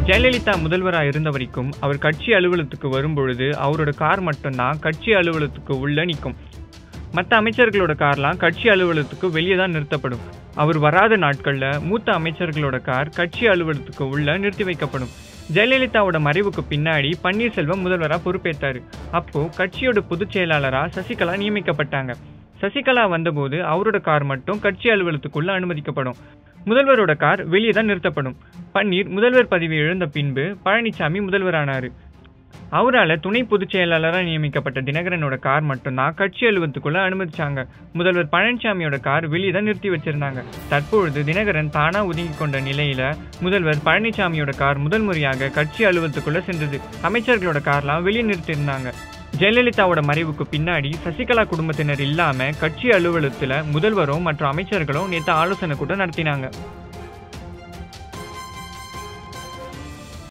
ஜெயலலிதா முதல்வராக இருந்த வரைக்கும் அவர் கட்சி அலுவலகத்துக்கு வரும்பொழுது அவரோட கார் மட்டும்தான் கட்சி அலுவலகத்துக்கு உள்ள நிற்கும் மற்ற அமைச்சர்களோட கார்லாம் கட்சி அலுவலகத்துக்கு வெளியே தான் நிறுத்தப்படும் அவர் வராத நாட்கள்ல மூத்த அமைச்சர்களோட கார் கட்சி அலுவலகத்துக்கு உள்ள நிறுத்தி வைக்கப்படும் ஜெயலலிதாவோட மறைவுக்கு பின்னாடி பன்னீர்செல்வம் முதல்வரா பொறுப்பேற்றாரு அப்போ கட்சியோட பொதுச் செயலாளரா சசிகலா நியமிக்கப்பட்டாங்க சசிகலா வந்தபோது அவரோட கார் மட்டும் கட்சி அலுவலகத்துக்குள்ள அனுமதிக்கப்படும் முதல்வரோட கார் வெளியே தான் நிறுத்தப்படும் பன்னீர் முதல்வர் பதவி இழந்த பின்பு பழனிசாமி முதல்வரானாரு அவரால் துணை பொதுச் செயலாளராக நியமிக்கப்பட்ட தினகரனோட கார் மட்டும்தான் கட்சி அலுவலகத்துக்குள்ள அனுமதிச்சாங்க முதல்வர் பழனிசாமியோட கார் வெளியே தான் நிறுத்தி வச்சிருந்தாங்க தற்பொழுது தினகரன் தானா ஒதுங்கி கொண்ட நிலையில முதல்வர் பழனிசாமியோட கார் முதல் முறையாக கட்சி அலுவலகத்துக்குள்ள சென்றது அமைச்சர்களோட கார்லாம் வெளியே நிறுத்தியிருந்தாங்க ஜெயலலிதாவோட மறைவுக்கு பின்னாடி சசிகலா குடும்பத்தினர் இல்லாம கட்சி அலுவலகத்துல முதல்வரும் மற்றும் அமைச்சர்களும் நேற்று ஆலோசனை கூட்டம் நடத்தினாங்க